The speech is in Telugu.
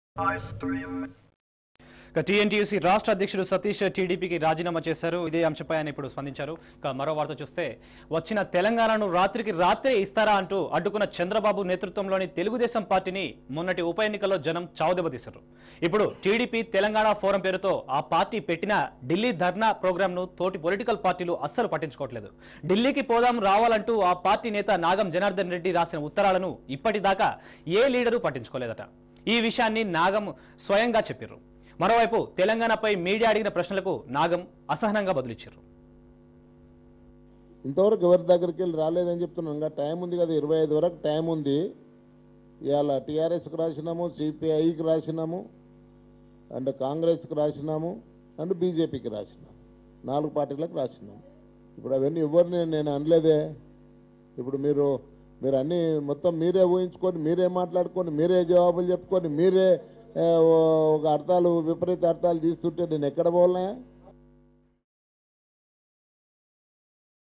ఇక టీఎన్టీయూసీ రాష్ట్ర అధ్యక్షుడు సతీష్ టీడీపీకి రాజీనామా చేశారు ఇదే అంశంపై ఆయన ఇప్పుడు స్పందించారు ఇక మరో వార్త చూస్తే వచ్చిన తెలంగాణను రాత్రికి రాత్రే ఇస్తారా అంటూ అడ్డుకున్న చంద్రబాబు నేతృత్వంలోని తెలుగుదేశం పార్టీని మొన్నటి ఉప ఎన్నికల్లో జనం చావుదెబ్బతీశారు ఇప్పుడు టీడీపీ తెలంగాణ ఫోరం పేరుతో ఆ పార్టీ పెట్టిన ఢిల్లీ ధర్నా ప్రోగ్రాంను తోటి పొలిటికల్ పార్టీలు అస్సలు పట్టించుకోవట్లేదు ఢిల్లీకి పోదాం రావాలంటూ ఆ పార్టీ నేత నాగం జనార్దన్ రెడ్డి రాసిన ఉత్తరాలను ఇప్పటిదాకా ఏ లీడరు పట్టించుకోలేదట ఈ విషయాన్ని నాగం స్వయంగా చెప్పారు మరోవైపు తెలంగాణపై మీడియా అడిగిన ప్రశ్నలకు నాగం అసహనంగా బదులిచ్చారు ఇంతవరకు ఎవరి దగ్గరికి వెళ్ళి రాలేదని చెప్తున్నాను ఇంకా టైం ఉంది కదా ఇరవై ఐదు వరకు టైం ఉంది ఇవాళ టీఆర్ఎస్కి రాసినాము సిపిఐకి రాసినాము అండ్ కాంగ్రెస్కి రాసినాము అండ్ బీజేపీకి రాసినాము నాలుగు పార్టీలకు రాసినాము ఇప్పుడు అవన్నీ ఎవరిని నేను అనలేదే ఇప్పుడు మీరు మీరు అన్నీ మొత్తం మీరే ఊహించుకొని మీరే మాట్లాడుకొని మీరే జవాబులు చెప్పుకొని మీరే ఆ, ఒక అర్థాలు విపరీత అర్థాలు తీస్తుంటే నేను ఎక్కడ పోలనా